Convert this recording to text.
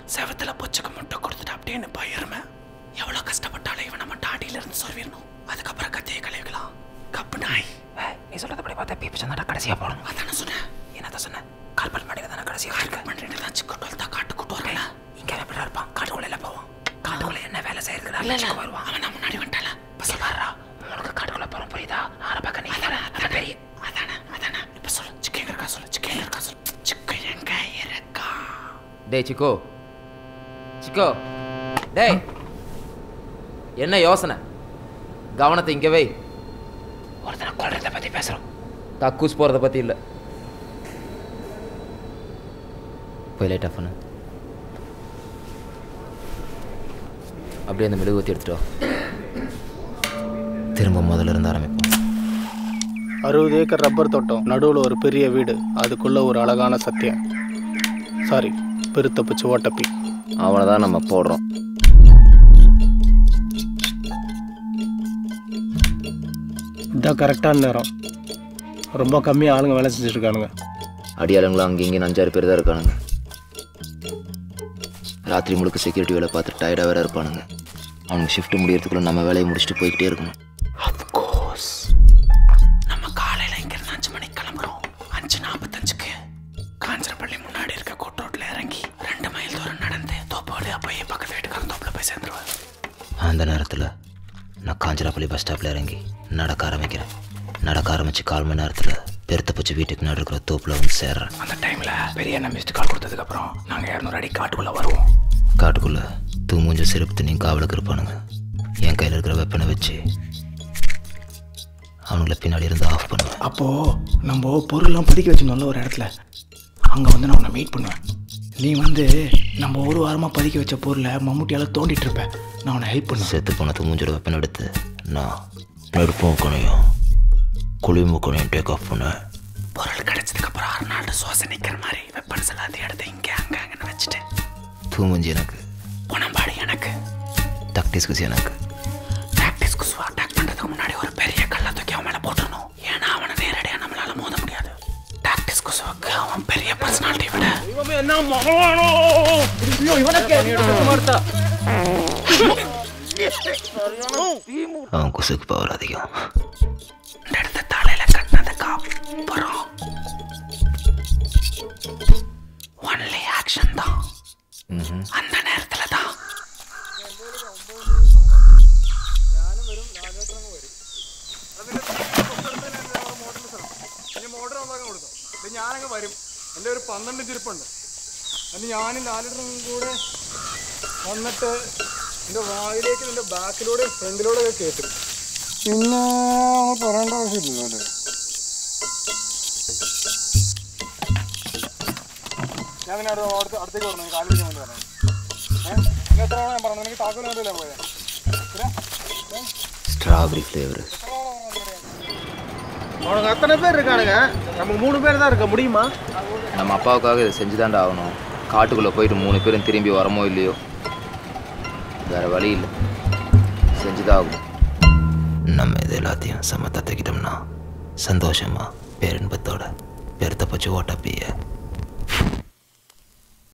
செவத்துல பொச்சுக்கு முட்டை கொடுத்துட்டு அப்படின்னு பயிருமே எவ்வளவு கஷ்டப்பட்டாலும் இவனை மட்டும் அடியில இருந்து சொல்லிடணும் அதுக்கப்புறம் கத்தியை கழுவிக்கலாம் கப்பு நாய் நீ சொல்றதுபடி பார்த்தா பீப்பு சந்தாடா கடைசியா போகணும் அதான சொன்னேன் என்னதான் சொன்னேன் கார்பல் மண்டியில தானே கடைசியா கார்பல் மண்டியில தான் சிக்கு டுவெல் தான் காட்டு கூட்டு வரல இங்க எப்படி இருப்பான் காட்டுக்குள்ள போவோம் காட்டுக்குள்ள என்ன வேலை செய்யறது இல்ல இல்ல வருவான் அவன் நான் முன்னாடி வந்துட்டால பஸ் பாரா உனக்கு காட்டுக்குள்ள போறோம் புரியுதா ஆற பக்கம் நீ அதானே அதான் பெரிய அதானே அதானே இப்ப சொல்லு சிக்கன் இருக்கா சொல்லு சிக்கன் இருக்கா சொல்லு சிக்கன் எங்க இருக்கா டேய் சிக்கோ சிக்கோ டேய் என்ன யோசனை கவனத்தை இங்கே வை ஒருத்தனை கொல்றத பத்தி பேசுறோம் கக்கூஸ் போகிறத பற்றி இல்லை போய் லைட்டாக பண்ணு அப்படியே அந்த மெழுகுவத்தி எடுத்துட்டு வா திரும்ப முதல்ல இருந்து ஆரம்பிப்போம் அறுபது ஏக்கர் ரப்பர் தோட்டம் நடுவில் ஒரு பெரிய வீடு அதுக்குள்ள ஒரு அழகான சத்தியம் சாரி பெருத்த பிச்சு ஓட்டப்பி அவனை தான் நம்ம போடுறோம் இதுதான் கரெக்டான நேரம் ரொம்ப கம்மியாக ஆளுங்க வேலை செஞ்சுட்டு இருக்கானுங்க அடியாளுங்களும் அங்கே இங்கே அஞ்சாறு பேர் தான் இருக்கானுங்க ராத்திரி முழுக்க செக்யூரிட்டி வேலை பார்த்துட்டு டயர்டாக வேற இருப்பானுங்க அவனுக்கு ஷிஃப்ட் முடியறதுக்குள்ள நம்ம வேலையை முடிச்சுட்டு போய்கிட்டே இருக்கணும் அப்கோர்ஸ் நம்ம காலையில இங்க இருந்து அஞ்சு மணிக்கு கிளம்புறோம் அஞ்சு நாற்பத்தஞ்சுக்கு காஞ்சரப்பள்ளி முன்னாடி இருக்க கோட் ரோட்ல இறங்கி ரெண்டு மைல் தூரம் நடந்து தோப்பு வழியா போய் பக்கத்து வீட்டுக்காரன் தோப்புல போய் சேர்ந்துருவார் அந்த நேரத்தில் நான் காஞ்சனாப்பள்ளி பஸ் ஸ்டாப்பில் இறங்கி நடக்க ஆரம்பிக்கிறேன் நடக்க ஆரம்பித்து கால் மணி நேரத்தில் பெருத்த பச்சை வீட்டுக்கு நடு இருக்கிற தோப்பில் வந்து சேர்றேன் அந்த டைம்ல பெரிய அண்ணன் மிஸ்டு கால் கொடுத்ததுக்கு அப்புறம் நாங்க இரநூறு அடி காட்டுக்குள்ள வருவோம் காட்டுக்குள்ளே தூ மூஞ்ச செருப்பு தண்ணியும் காவலுக்கு இருப்பானுங்க என் கையில் இருக்கிற வெப்பனை வச்சு அவனுங்கள பின்னாடி இருந்து ஆஃப் பண்ணுவேன் அப்போ நம்ம பொருள்லாம் பதுக்கி வச்சிருந்தோம்ல ஒரு இடத்துல அங்க வந்து நான் உன்னை மீட் பண்ணுவேன் நீ வந்து நம்ம ஒரு வாரமா பதுக்கி வச்ச பொருளை மம்முட்டியால தோண்டிட்டு இருப்ப நான் உன்னை ஹெல்ப் பண்ணுவேன் செத்து போன தூ மூஞ்சோட வெப்பன் எடுத்து நான் நெருப்பு முக்கணையும் குழி முக்கணையும் டேக் ஆஃப் பண்ணுவேன் பொருள் கிடைச்சதுக்கு அப்புறம் அறுநாள் சுவாசம் நிக்கிற மாதிரி வெப்பன்ஸ் எல்லாத்தையும் எடுத்து இங்க அங்க அங்கன்னு வச்சுட்டு தூ மூஞ்சி எனக்கு உணம்பாடி எனக்கு தக்டிஸ் குசி எனக்கு டாக்டிஸ் குசுவா அட்டாக் பண்றதுக்கு முன்னாடி ஒரு பெரிய கல்லை தூக்கி அவன் மேல போட்டுறணும் ஏன்னா அவனை நேரடியா நம்மளால மோத முடியாது டாக்டிஸ் குசுவாக்கு அவன் பெரிய பர்சனாலிட்டி விட அவன் குசுக்கு பவர் அதிகம் இந்த இடத்த தலையில கட்டினதுக்கு அப்புறம் ஒன்லி ஆக்ஷன் தான் அந்த நேரத்துல தான் മോട്ടർ ഉണ്ടാക്കാൻ കൊടുത്തു ഇത് ഞാനങ്ങ് വരും എൻ്റെ ഒരു പന്ത്രണ്ട് ചിരിപ്പുണ്ട് അത് ഞാനും ലാലിട്ടും കൂടെ വന്നിട്ട് എൻ്റെ വായിലേക്ക് നിന്റെ ബാക്കിലൂടെ ഫ്രണ്ടിലൂടെ ഒക്കെ കയറ്റും പിന്നെ നമ്മൾ പറയേണ്ട ആവശ്യമില്ലല്ലോ അല്ലേ ഞാൻ നിന്നെ അവിടെ അടുത്ത് അടുത്തേക്ക് പറഞ്ഞു കാലി പിടിക്കാൻ വേണ്ടി പറഞ്ഞു ഏഹ് നീ എത്ര തവണ ഞാൻ പറഞ്ഞു എനിക്ക് താക്കോൽ വേണ്ടിയല്ലേ പോയത് ஸ்ட்ராபெரி ஃப்ளேவர் அவனுங்க அத்தனை பேர் இருக்கானுங்க நம்ம மூணு பேர் தான் இருக்க முடியுமா நம்ம அப்பாவுக்காக இதை செஞ்சு தாண்டா ஆகணும் காட்டுக்குள்ளே போயிட்டு மூணு பேரும் திரும்பி வரமோ இல்லையோ வேற வழி இல்லை செஞ்சுதான் ஆகணும் நம்ம இது எல்லாத்தையும் சம தத்துக்கிட்டோம்னா சந்தோஷமா பேரின்பத்தோட பெருத்த பச்சு ஓட்டப்பிய